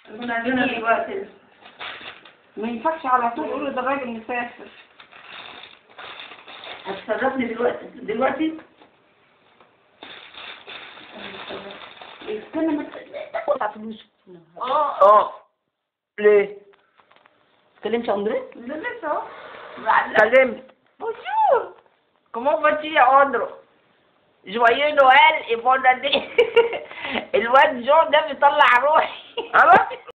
كنا عندنا دلوقتي ما ينفعش على طول يقولوا ده الراجل مسافر هتصرفني دلوقتي دلوقتي استنى ما تاخد فلوس اه اه ليه؟ تكلمش اندريه ده لسه اهو بعد كلمت Bonjour Comment vas-tu, Andro Joyeux Noël et bonne année الواد جون ده بيطلع روحي خلاص